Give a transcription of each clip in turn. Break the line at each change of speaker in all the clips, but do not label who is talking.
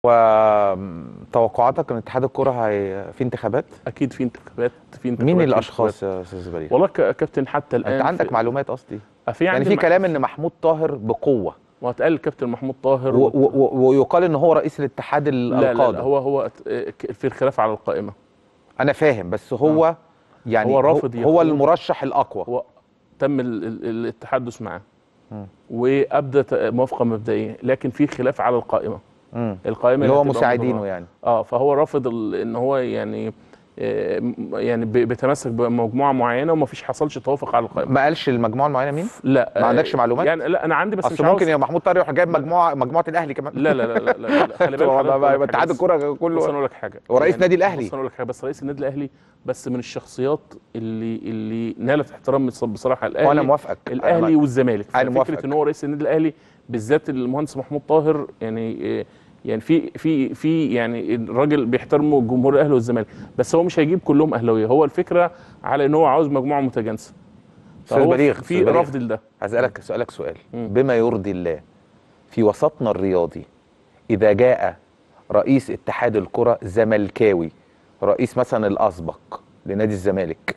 وتوقعاتك ان اتحاد الكره هي في انتخابات
اكيد في انتخابات في انتخابات
مين
في
الاشخاص يا استاذ بليغ
والله ك- كابتن حتى الان
انت عندك
في-
معلومات اصلي
في
يعني
عندي
في
مع-
كلام ان محمود طاهر بقوه
وهتقال الكابتن محمود طاهر
و- و- و- ويقال ان هو رئيس الاتحاد ال-
لا, لا, لا
القادم
هو هو ك- في الخلاف على القائمه
انا فاهم بس هو يعني
هو رافض
هو,
يخوض.
هو المرشح الاقوى
هو تم ال- ال- ال- التحدث معاه
مم.
وابدى ت- موافقه مبدئيه لكن في خلاف على القائمه
مم.
القائمه
اللي هو
هتبقى
مساعدينه
مدرعة.
يعني
اه فهو رافض ال- ان هو يعني آه، م- يعني ب- بيتمسك بمجموعه معينه وما فيش حصلش توافق على القائمه
ما قالش المجموعه المعينه مين
لا
ما عندكش معلومات؟
يعني لا انا عندي بس مش
اصل
عاوز
ممكن يا محمود طاهر يروح جايب مجموعه مجموعه الاهلي كمان
لا لا لا لا, لا, لا. خلي بالك
طبعاً
حضرتك
بقى
أقول
يبقى
لك حاجة
اتحاد
بس.
الكره
بس انا
كله
اقول لك حاجه
ورئيس نادي الأهلي.
بس انا اقول لك حاجه بس رئيس النادي الاهلي بس من الشخصيات اللي اللي نالت احترام بص- بصراحه الاهلي
وانا موافقك أنا
الاهلي
معاك.
والزمالك
أنا موافقك.
فكره ان هو رئيس النادي الاهلي بالذات المهندس محمود طاهر يعني إيه، يعني في في في يعني الراجل بيحترموا جمهور الاهلي والزمالك بس هو مش هيجيب كلهم اهلاويه هو الفكره على ان هو عاوز مجموعه متجانسه
أستاذ
فهو
بليغ،
في
أستاذ بليغ.
رفض لده
هسألك سؤالك سؤال
مم.
بما يرضي الله في وسطنا الرياضي إذا جاء رئيس اتحاد الكرة زملكاوي رئيس مثلا الأسبق لنادي الزمالك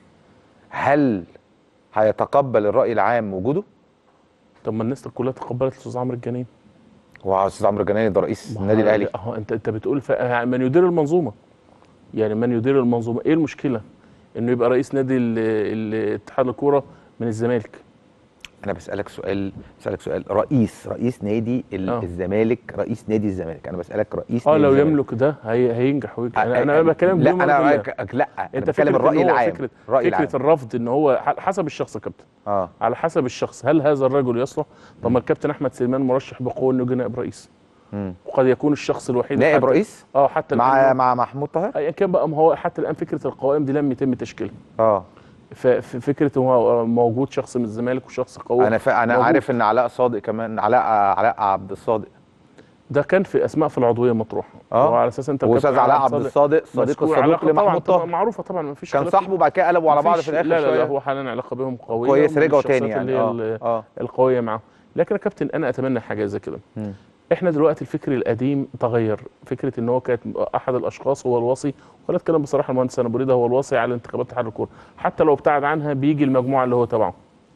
هل هيتقبل الرأي العام وجوده؟
طب ما الناس كلها تقبلت الاستاذ عمرو الجنين
وعلى أستاذ عمرو جناني ده رئيس
ما
النادي
هو-
الأهلي
اهو انت انت بتقول ف... من يدير المنظومه يعني من يدير المنظومه ايه المشكله انه يبقى رئيس نادي ال- ال- اتحاد الكوره من الزمالك
أنا بسألك سؤال بسألك سؤال رئيس رئيس نادي ال-
آه.
الزمالك رئيس نادي الزمالك أنا بسألك رئيس
اه
نادي
لو
الزمالك.
يملك ده هي... هينجح ويك... انا,
آه،
أنا
آه،
بكلمك
لا
بما
أنا
يرضي الله.
لا أنا
انت
بتكلم
فكرة إن
الرأي
هو
العام
فكره
الرأي العام
فكره الرفض ان هو ح- حسب الشخص يا كابتن
اه
على حسب الشخص هل هذا الرجل يصلح طب ما الكابتن احمد سليمان مرشح بقوه انه يجي نائب رئيس
مم.
وقد يكون الشخص الوحيد
نائب
حتى-
رئيس
اه حتى
مع
الآن
مع محمود طاهر
ايا كان بقى ما هو حتى الان فكره القوائم دي لم يتم تشكيلها
اه
ففكره هو موجود شخص من الزمالك وشخص قوي
انا ف... انا
موجود.
عارف ان علاء صادق كمان علاء علاء عبد الصادق
ده كان في اسماء في العضويه مطروحه
آه.
وعلى اساس انت
واستاذ
كابتن
علاء عبد الصادق صديق
مذكور
الصدوق
علاقة طبعاً
لمحمود
طبعاً
طاهر
معروفه طبعا ما فيش
كان
خلاف
صاحبه بعد كده قلبوا على بعض
مفيش-
في الاخر
لا لا, لا
شويه
هو حاليا علاقه بهم قويه
كويس
ومن
رجعوا
الشخصيات
تاني يعني
اللي هي
اه
ال-
اه
القويه معاهم لكن يا كابتن انا اتمنى حاجه زي كده
مم.
احنا دلوقتي الفكر القديم تغير فكره ان هو كانت احد الاشخاص هو الوصي ولا اتكلم بصراحه المهندس انا بريده هو الوصي على انتخابات اتحاد الكوره حتى لو ابتعد عنها بيجي المجموعه اللي هو تبعه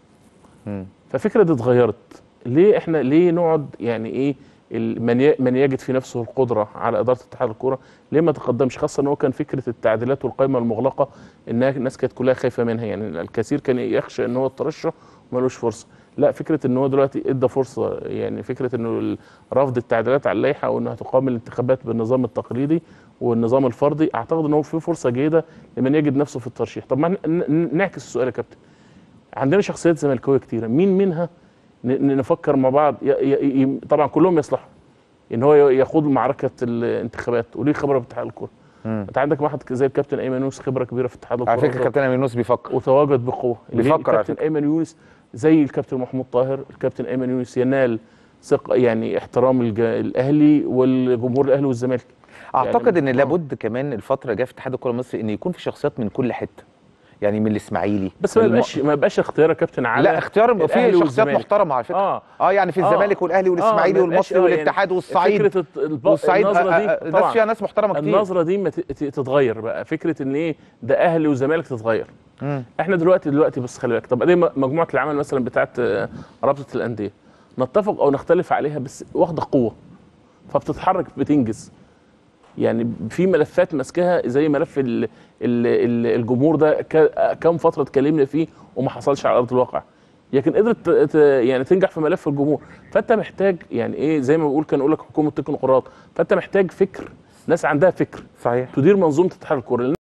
مم.
ففكره دي اتغيرت ليه احنا ليه نقعد يعني ايه ال- من ي- من يجد في نفسه القدره على اداره اتحاد الكوره ليه ما تقدمش خاصه ان هو كان فكره التعديلات والقائمه المغلقه انها الناس كانت كلها خايفه منها يعني الكثير كان يخشى ان هو الترشح ومالوش فرصه لا فكره ان هو دلوقتي ادى فرصه يعني فكره انه ال- رفض التعديلات على اللائحه وانها تقام الانتخابات بالنظام التقليدي والنظام الفردي اعتقد ان هو في فرصه جيده لمن يجد نفسه في الترشيح طب ما ن- ن- نعكس السؤال يا كابتن عندنا شخصيات زملكاويه كتيره مين منها ن- ن- نفكر مع بعض ي- ي- ي- طبعا كلهم يصلحوا ان هو ي- يخوض معركه الانتخابات وليه خبره في اتحاد الكوره
مم.
انت عندك واحد زي الكابتن ايمن يونس خبره كبيره في اتحاد الكوره
على فكره كابتن امين يونس بيفكر
وتواجد بقوه ليه
بيفكر على
الكابتن
فكرة.
ايمن يونس زي الكابتن محمود طاهر الكابتن ايمن يونس ينال ثقه يعني احترام الج- الاهلي والجمهور الاهلي والزمالك
اعتقد ان
آه.
لابد كمان الفتره الجايه في اتحاد الكره المصري ان يكون في شخصيات من كل حته يعني من الاسماعيلي
بس ما
من الم-
يبقاش ما يبقاش اختيار يا كابتن على
لا اختيار في
الأهلي
شخصيات
والزمالك.
محترمه على فكره
اه
اه يعني في
آه.
الزمالك والاهلي والاسماعيلي
ما يبقاش-
والمصري
آه، يعني
والاتحاد والصعيد
فكره الب-
والصعيد
النظره
آه،
دي
آه،
طبعا
ناس فيها ناس محترمه كتير
النظره دي ما ت- ت- تتغير بقى فكره ان ايه ده اهلي وزمالك تتغير
مم.
احنا دلوقتي دلوقتي بس خلي بالك طب ادي م- مجموعه العمل مثلا بتاعت آه، رابطه الانديه نتفق او نختلف عليها بس واخده قوه فبتتحرك بتنجز يعني في ملفات ماسكاها زي ملف ال ال ال الجمهور ده ك- كام فتره اتكلمنا فيه وما حصلش على ارض الواقع لكن قدرت ت- ت- يعني تنجح في ملف الجمهور فانت محتاج يعني ايه زي ما بقول كان يقول لك حكومه تكنوقراط فانت محتاج فكر ناس عندها فكر
صحيح
تدير منظومه اتحاد الكوره